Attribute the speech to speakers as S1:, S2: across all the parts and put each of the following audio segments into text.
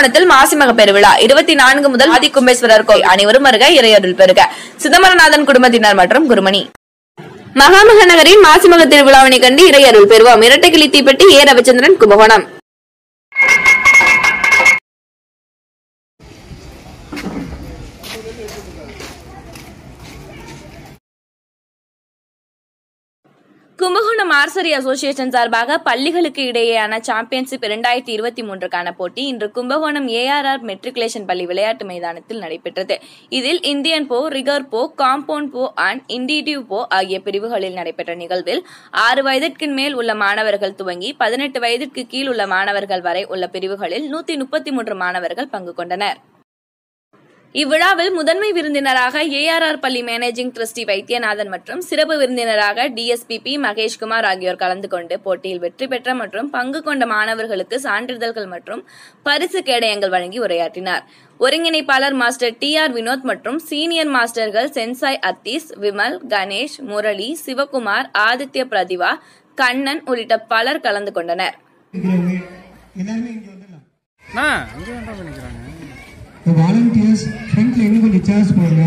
S1: கும்பகோணத்தில் மாசிமக பெருவிழா இருபத்தி நான்கு முதல் ஆதி கும்பேஸ்வரர் கோயில் அனைவரும் வருக இறையருள் பெருக சிதம்பரநாதன் குடும்பத்தினர் மற்றும் குருமணி மகாமக நகரின் மாசிமக திருவிழாவினை கண்டு இறையருள் பெறுவோம் இரட்டைக்கிளி தீப்பெட்டி A Ravichandran Kumbakonam Kumbakonam archery association சார்பாக பள்ளிகளுக்கு இடையேயான சாம்பியன்ஷிப் இரண்டாயிரத்தி இருபத்தி மூன்றுக்கான போட்டி இன்று கும்பகோணம் ஏஆர்ஆர் மெட்ரிகுலேஷன் பள்ளி விளையாட்டு மைதானத்தில் நடைபெற்றது இதில் இந்தியன் போ ரிகர் போ காம்பவுண்ட் போ அண்ட் இண்டிடிவ் போ ஆகிய பிரிவுகளில் நடைபெற்ற நிகழ்வில் ஆறு வயதிற்கு மேல் உள்ள மாணவர்கள் துவங்கி பதினெட்டு வயதிற்கு கீழ் உள்ள மாணவர்கள் வரை உள்ள பிரிவுகளில் நூத்தி முப்பத்தி மூன்று மாணவர்கள் பங்கு கொண்டனர் இவ்விழாவில் முதன்மை விருந்தினராக ஏஆர்ஆர் பள்ளி மேனேஜிங் ட்ரஸ்டி வைத்தியநாதன் மற்றும் சிறப்பு விருந்தினராக டிஎஸ்பிபி மகேஷ்குமார் ஆகியோர் கலந்து கொண்டு போட்டியில் வெற்றி பெற்ற மற்றும் பங்கு கொண்ட மாணவர்களுக்கு சான்றிதழ்கள் மற்றும் பரிசு கேடயங்கள் வழங்கி உரையாற்றினார் ஒருங்கிணைப்பாளர் மாஸ்டர் டி ஆர் வினோத் மற்றும் சீனியர் மாஸ்டர்கள் சென்சாய் அத்தீஸ் விமல் கணேஷ் முரளி சிவகுமார் ஆதித்ய பிரதிவா கண்ணன் உள்ளிட்ட பலர் கலந்து கொண்டனர்
S2: இருக்கிறவங்க எல்லாருமே இங்க வந்துடலாம்
S3: அண்ணா அங்கே வேண்டாம் பண்ணிக்கிறாங்க
S2: இந்த வாலண்டியர்ஸ் ஃப்ரண்ட்ல இன்னும் கொஞ்சம் சேர்ஸ் போடுங்க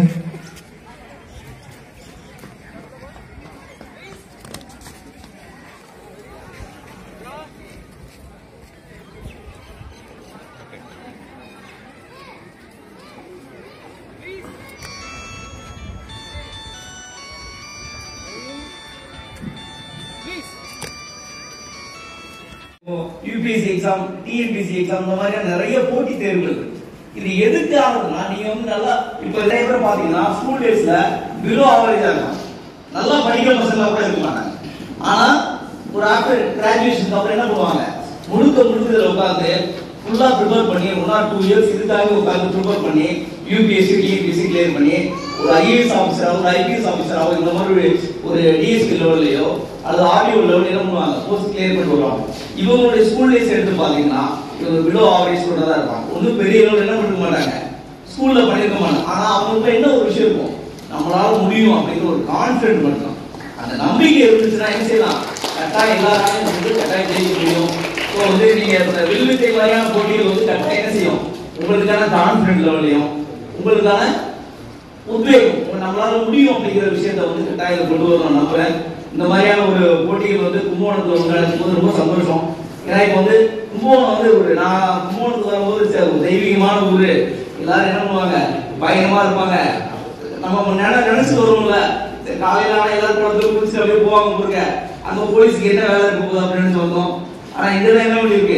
S4: யூபிஎஸ்சி எக்ஸாம் டிஎன்பிஎஸ்சி எக்ஸாம் இந்த மாதிரியான நிறைய போட்டி தேர்வுகள் இருக்கு. இது எதுக்கு ஆகுதுன்னா நீங்க வந்து நல்லா இப்ப நிறைய பேர் பாத்தீங்கன்னா ஸ்கூல் டேஸ்ல பிலோ ஆவரேஜா இருக்கும் நல்லா படிக்கிற பசங்க கூட இருக்க மாட்டாங்க ஆனா ஒரு ஆஃப்டர் கிராஜுவேஷனுக்கு அப்புறம் என்ன பண்ணுவாங்க முழுக்க முழுக்க இதுல உட்காந்து ஃபுல்லா ப்ரிப்பேர் பண்ணி ஒன் ஆர் டூ இயர்ஸ் இதுக்காக உட்காந்து ப்ரிப்பேர் பண்ணி யூபிஎஸ்சி டிஎன்பிஎஸ்சி கிளியர் பண்ணி ஒரு ஐஏஎஸ் ஆஃபீஸராக ஒரு ஐபிஎஸ் ஆஃபீஸராக இந்த மாதிரி ஒரு ஒரு டிஎஸ்பி லெவல்லையோ அல்லது ஆர்டிஓ லெவல் என்ன பண்ணுவாங்க போஸ்ட் கிளியர் பண்ணி வருவாங்க இவங்களுடைய ஸ்கூல் டேஸ் எடுத்து பாத்தீங்கன்னா இவங்க பிலோ ஆவரேஜ் கூட தான் இருப்பாங்க ஒன்றும் பெரிய லெவல் என்ன பண்ணிருக்க மாட்டாங்க ஸ்கூல்ல பண்ணிருக்க மாட்டாங்க ஆனா அவங்களுக்கு என்ன ஒரு விஷயம் இருக்கும் நம்மளால முடியும் அப்படிங்கிற ஒரு கான்ஃபிடென்ட் மட்டும் அந்த நம்பிக்கை இருந்துச்சுன்னா என்ன செய்யலாம் கட்டாயம் எல்லாராலையும் வந்து கட்டாயம் ஜெயிக்க முடியும் ஸோ வந்து நீங்க இந்த வில்வித்தை மாதிரியான போட்டிகள் வந்து கட்டாயம் என்ன செய்யும் உங்களுக்கான கான்ஃபிடென்ட் லெவலையும் உங்களுக்கான உத்வேகம் இப்ப நம்மளால முடியும் அப்படிங்கிற விஷயத்த வந்து கட்டாயம் கொண்டு வரணும் நம்புறேன் இந்த மாதிரியான ஒரு போட்டிகள் வந்து கும்பகோணத்துல வந்து நடக்கும் போது ரொம்ப சந்தோஷம் ஏன்னா இப்போ வந்து கும்பகோணம் வந்து ஒரு நான் கும்பகோணத்துக்கு வரும்போது சரி, ஒரு தெய்வீகமான ஊரு எல்லாரும் என்ன பண்ணுவாங்க பயங்கரமா இருப்பாங்க நம்ம நினை நினைச்சு வருவோம்ல சரி, காலையில ஆனா எல்லாரும் குளத்துல குளிச்சு அப்படியே போவாங்க பாருங்க அங்க போலீஸ்க்கு என்ன வேலை இருக்க போகுது அப்படின்னு நினைச்சு வந்தோம் ஆனா இதுல என்ன பண்ணிருக்கு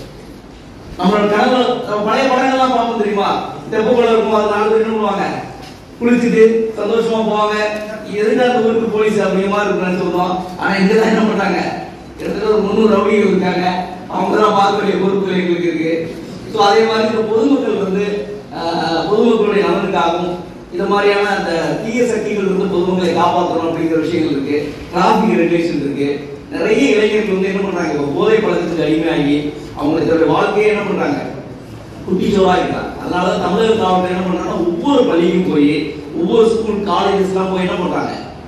S4: நம்மளோட கனவு நம்ம பழைய படங்கள்லாம் பார்ப்போம் தெரியுமா தெப்பக்குள்ள இருக்கும் அது நாலு பேர் என்ன பண்ணுவாங்க குளிச்சுட்டு சந்தோஷமா போவாங்க எதுக்கு அந்த ஊருக்கு போலீஸ் அப்படிங்கிற மாதிரி இருக்குன்னு சொல்லுவோம் ஆனா இங்க தான் என்ன பண்றாங்க கிட்டத்தட்ட ஒரு முந்நூறு ரவுடிகள் இருக்காங்க அவங்க தான் பார்க்க வேண்டிய பொறுப்பு எங்களுக்கு இருக்கு ஸோ அதே மாதிரி இந்த பொதுமக்கள் வந்து ஆஹ், பொதுமக்களுடைய நலனுக்காகவும் இந்த மாதிரியான அந்த தீய சக்திகள் இருந்து பொதுமக்களை காப்பாற்றணும் அப்படிங்கிற விஷயங்கள் இருக்கு டிராபிக் ரெகுலேஷன் இருக்கு நிறைய இளைஞர்கள் வந்து என்ன பண்றாங்க இப்ப போதை பழக்கத்துக்கு அடிமையாகி அவங்களுக்கு தன்னுடைய வாழ்க்கையை என்ன பண்றாங்க குட்டிச்சோரா இருக்காங்க அதனால தமிழக காவல்துறை என்ன பண்றாங்கன்னா ஒவ்வொரு பள்ளிக்கும் போய் ஒவ்வொரு ஸ்கூல் காலேஜஸ்லாம் போய் என்ன பண்றாங்க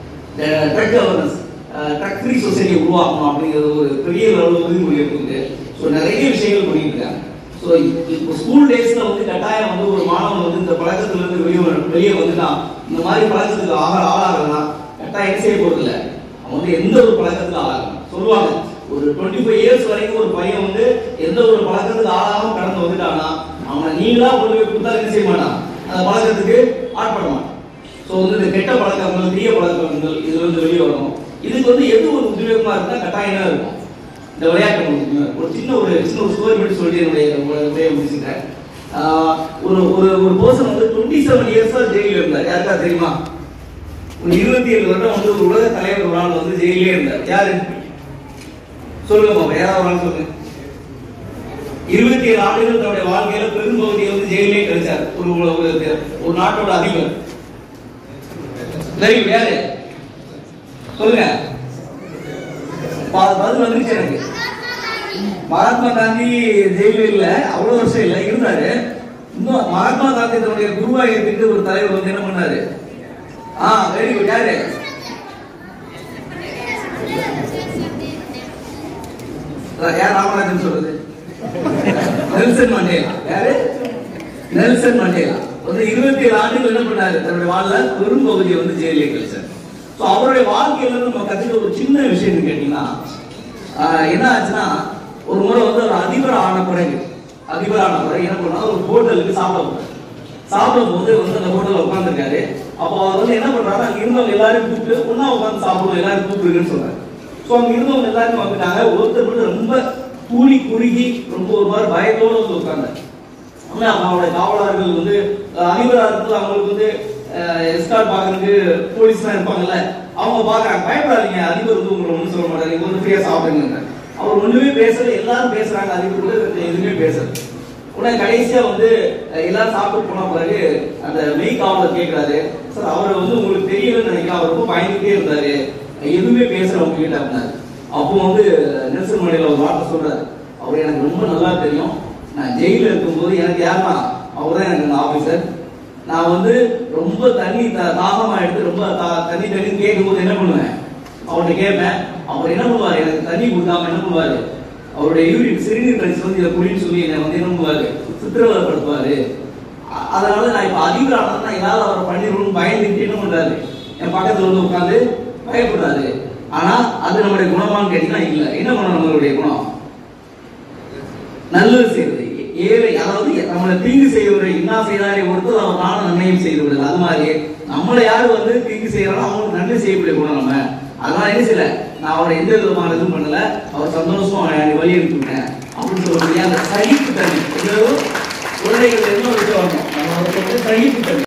S4: ட்ரக் அவேர்னஸ் ட்ரக் ஃப்ரீ சொசைட்டியை உருவாக்கணும் அப்படிங்கிறது ஒரு பெரிய லெவலில் உறுதிமொழி இருக்குது ஸோ நிறைய விஷயங்கள் பண்ணிட்டு இருக்காங்க ஸோ இப்போ ஸ்கூல் டேஸ்ல வந்து கட்டாயம் வந்து ஒரு மாணவன் வந்து இந்த பழக்கத்துல இருந்து வெளியே வர- வெளியே வந்துட்டான் இந்த மாதிரி பழக்கத்துக்கு ஆக ஆளாகலன்னா கட்டாயம் என்ன செய்ய போறது இல்லை அவன் வந்து எந்த ஒரு பழக்கத்துக்கு ஆளாகணும் சொல்லுவாங்க ஒரு டுவெண்ட்டி ஃபைவ் இயர்ஸ் வரைக்கும் ஒரு பையன் வந்து எந்த ஒரு பழக்கத்துக்கு ஆளாகாம கடந்து வந்துட்டானா அவனை நீங்களா கொண்டு போய் கொடுத்தா என்ன செய்ய மாட்டான் அந்த பழக்கத்துக்கு ஆட்பட மாட்டான் ஸோ வந்து இந்த கெட்ட பழக்கங்கள் தீய பழக்கங்கள் இதுல இருந்து வெளியே வரணும் இதுக்கு வந்து எது ஒரு உத்வேகமா இருந்தா கட்டாயம் தான் இருக்கும் இந்த விளையாட்டு உங்களுக்கு ஒரு சின்ன ஒரு சின்ன ஒரு ஸ்டோரி மட்டும் சொல்லி என்னுடைய உரை- உரையை முடிச்சுக்கிறேன் ஆஹ் ஒரு ஒரு ஒரு பர்சன் வந்து டுவெண்ட்டி செவன் இயர்ஸா ஜெயிலில் இருந்தார் யாருக்கா தெரியுமா ஒரு இருபத்தி ஏழு வருடம் வந்து ஒரு உலக தலைவர் ஒரு ஆள் வந்து ஜெயிலே இருந்தார் யாரு சொல்லுங்க பாப்பா யாராவது ஒரு ஆள் சொல்லுங்க இருபத்தி ஏழு ஆண்டுகள் தன்னுடைய வாழ்க்கையில பெரும்பகுதியை வந்து ஜெயிலே கழிச்சார் ஒரு ஒரு- ஒரு- ஒரு நாட்டோட அதிபர் தெரியும் யாரு சொல்லுங்க பா- பதில் வந்துருச்சு எனக்கு மகாத்மா காந்தி ஜெயிலில் இல்ல அவ்வளவு வருஷம் இல்ல இருந்தாரு இன்னும் மகாத்மா காந்தி தன்னுடைய குருவா ஏற்றுட்டு ஒரு தலைவர் வந்து என்ன பண்ணாரு ஆ வெரி குட் யாரு அதான் யார் ராமராஜன் சொல்றது நெல்சன் மண்டேலா யாரு நெல்சன் மண்டேலா வந்து இருபத்தி ஏழு ஆண்டுகள் என்ன பண்ணாரு தன்னுடைய வாழ்ல பெரும் பகுதியை வந்து ஜெயிலே கழிச்சார் ஸோ அவருடைய வாழ்க்கையில இருந்து நம்ம கத்துக்க ஒரு சின்ன விஷயம் கேட்டீங்கன்னா ஆஹ் என்ன ஆச்சுன்னா ஒரு முறை வந்து ஒரு அதிபர் ஆன பிறகு அதிபர் ஆன பிறகு என்ன பண்ணா ஒரு ஹோட்டலுக்கு சாப்பிட போறாரு சாப்பிடும் போது வந்து அந்த ஹோட்டல்ல உட்காந்துருக்காரு அப்போ அவர் வந்து என்ன பண்றாரு அங்க இருந்தவங்க எல்லாரும் கூப்பிட்டு ஒண்ணா உட்காந்து சாப்பிடுவோம் எல்லாரும் கூப்பிடுங்கன்னு சொல்றாரு ஸோ அங்க இருந்தவங்க எல்லாரும் வந்துட்டாங்க ஒருத்தர் மட்டும் ரொம்ப கூலி குறுகி ரொம்ப ஒரு மாதிரி பயத்தோட வந்து உட்கார்ந்தாரு ஆனா அவங்களோட காவலர்கள் வந்து அஹ், அதிபரா இருக்கிறது அவங்களுக்கு வந்து எஸ்கார்ட் பாக்குறதுக்கு போலீஸ்லாம் இருப்பாங்கல்ல அவங்க பாக்குறாங்க பயப்படாதீங்க அதிபர் வந்து உங்களை ஒன்றும் சொல்ல மாட்டாரு நீங்க வந்து ஃப்ரீயா சாப்பிடுங்க அவர் ஒண்ணுமே பேசல எல்லாரும் பேசுறாங்க அதிபர் கூட எதுவுமே பேசல உடனே கடைசியா வந்து அஹ், எல்லாரும் சாப்பிட்டு போன பிறகு அந்த மெய் காவலர் கேட்கிறாரு சார் அவர் வந்து உங்களுக்கு தெரியலன்னு நினைக்கிறேன் அவர் ரொம்ப பயந்துட்டே இருந்தாரு எதுவுமே பேசல உங்க கிட்ட அப்படின்னாரு அப்போ வந்து நெல்சன் மண்டேலா ஒரு வார்த்தை சொல்றாரு அவர் எனக்கு ரொம்ப நல்லா தெரியும் நான் ஜெயில இருக்கும்போது எனக்கு யாருன்னா அவர் தான் எனக்கு ஆபீசர் நான் வந்து ரொம்ப தண்ணி த- தாகமா எடுத்து ரொம்ப தா- தண்ணி தண்ணி கேட்கும்போது என்ன பண்ணுவேன் அவர்கிட்ட கேட்பேன் அவர் என்ன பண்ணுவாரு எனக்கு தண்ணி கொடுக்காம என்ன பண்ணுவாரு அவருடைய யூரின் சிறுநீர் கழிச்சு வந்து இதை குடின்னு சொல்லி என்னை வந்து என்ன பண்ணுவாரு சித்திரவதைப்படுத்துவாரு அ- அதனால நான் இப்ப அதிபரான நான் ஏதாவது அவரை பண்ணிடணும்னு பயந்துட்டு என்ன பண்றாரு என் பக்கத்துல வந்து உட்காந்து பயப்படுறாரு ஆனா அது நம்முடைய குணமான்னு கேட்டீங்கன்னா இல்ல என்ன பண்ணணும் நம்மளுடைய குணம் நல்லது செய்வது ஏழை அதாவது நம்மளை தீங்கு செய்வதை இன்னா செய்தாரே பொறுத்து அவர் நானும் நன்மையும் செய்து விடுது அது மாதிரி நம்மளை யாரு வந்து தீங்கு செய்யறாலும் அவங்களுக்கு நன்மை செய்யக்கூடிய குணம் நம்ம அதனால என்ன செய்யல நான் அவரை எந்த விதமான இதுவும் பண்ணல அவர் சந்தோஷமா என்னை வழி அனுப்பிவிட்டேன் அப்படின்னு சொல்லக்கூடிய அந்த சகிப்பு தன்மை குழந்தைகள் என்ன விஷயம் வரணும் நம்ம அவருக்கு வந்து சகிப்பு தன்மை